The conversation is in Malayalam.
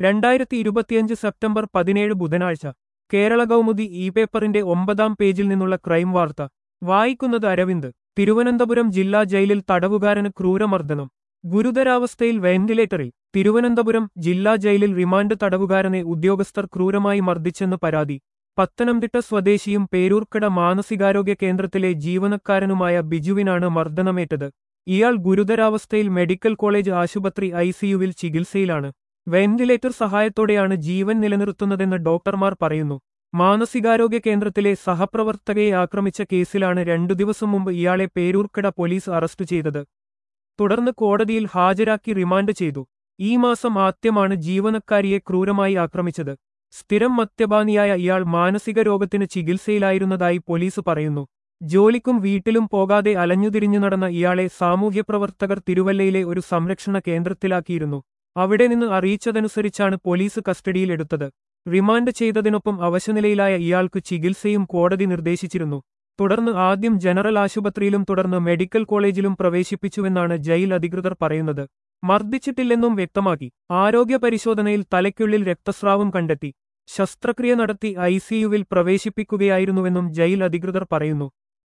രണ്ടായിരത്തി ഇരുപത്തിയഞ്ച് സെപ്റ്റംബർ പതിനേഴ് ബുധനാഴ്ച കേരള കൗമുദി ഇ പേപ്പറിന്റെ ഒമ്പതാം പേജിൽ നിന്നുള്ള ക്രൈം വാർത്ത വായിക്കുന്നത് അരവിന്ദ് തിരുവനന്തപുരം ജില്ലാ ജയിലിൽ തടവുകാരന് ക്രൂരമർദ്ദനം ഗുരുതരാവസ്ഥയിൽ വെന്റിലേറ്ററിൽ തിരുവനന്തപുരം ജില്ലാ ജയിലിൽ റിമാൻഡ് തടവുകാരനെ ഉദ്യോഗസ്ഥർ ക്രൂരമായി മർദ്ദിച്ചെന്ന് പരാതി പത്തനംതിട്ട സ്വദേശിയും പേരൂർക്കട മാനസികാരോഗ്യ കേന്ദ്രത്തിലെ ജീവനക്കാരനുമായ ബിജുവിനാണ് മർദ്ദനമേറ്റത് ഇയാൾ ഗുരുതരാവസ്ഥയിൽ മെഡിക്കൽ കോളേജ് ആശുപത്രി ഐസിയുവിൽ ചികിത്സയിലാണ് വെന്റിലേറ്റർ സഹായത്തോടെയാണ് ജീവൻ നിലനിർത്തുന്നതെന്ന് ഡോക്ടർമാർ പറയുന്നു മാനസികാരോഗ്യ കേന്ദ്രത്തിലെ സഹപ്രവർത്തകയെ ആക്രമിച്ച കേസിലാണ് രണ്ടു ദിവസം മുമ്പ് ഇയാളെ പേരൂർക്കട പോലീസ് അറസ്റ്റ് ചെയ്തത് തുടർന്ന് കോടതിയിൽ ഹാജരാക്കി റിമാൻഡ് ചെയ്തു ഈ മാസം ആദ്യമാണ് ജീവനക്കാരിയെ ക്രൂരമായി ആക്രമിച്ചത് സ്ഥിരം മദ്യപാനിയായ ഇയാൾ മാനസിക രോഗത്തിന് ചികിത്സയിലായിരുന്നതായി പോലീസ് പറയുന്നു ജോലിക്കും വീട്ടിലും പോകാതെ അലഞ്ഞുതിരിഞ്ഞു നടന്ന ഇയാളെ സാമൂഹ്യപ്രവർത്തകർ തിരുവല്ലയിലെ ഒരു സംരക്ഷണ കേന്ദ്രത്തിലാക്കിയിരുന്നു അവിടെ നിന്ന് അറിയിച്ചതനുസരിച്ചാണ് പോലീസ് കസ്റ്റഡിയിലെടുത്തത് റിമാൻഡ് ചെയ്തതിനൊപ്പം അവശനിലയിലായ ഇയാൾക്ക് ചികിത്സയും കോടതി നിർദ്ദേശിച്ചിരുന്നു തുടർന്ന് ആദ്യം ജനറൽ ആശുപത്രിയിലും തുടർന്ന് മെഡിക്കൽ കോളേജിലും പ്രവേശിപ്പിച്ചുവെന്നാണ് ജയിൽ അധികൃതർ പറയുന്നത് മർദ്ദിച്ചിട്ടില്ലെന്നും വ്യക്തമാക്കി ആരോഗ്യ പരിശോധനയിൽ തലയ്ക്കുള്ളിൽ രക്തസ്രാവം കണ്ടെത്തി ശസ്ത്രക്രിയ നടത്തി ഐസിയുവിൽ പ്രവേശിപ്പിക്കുകയായിരുന്നുവെന്നും ജയിൽ അധികൃതർ പറയുന്നു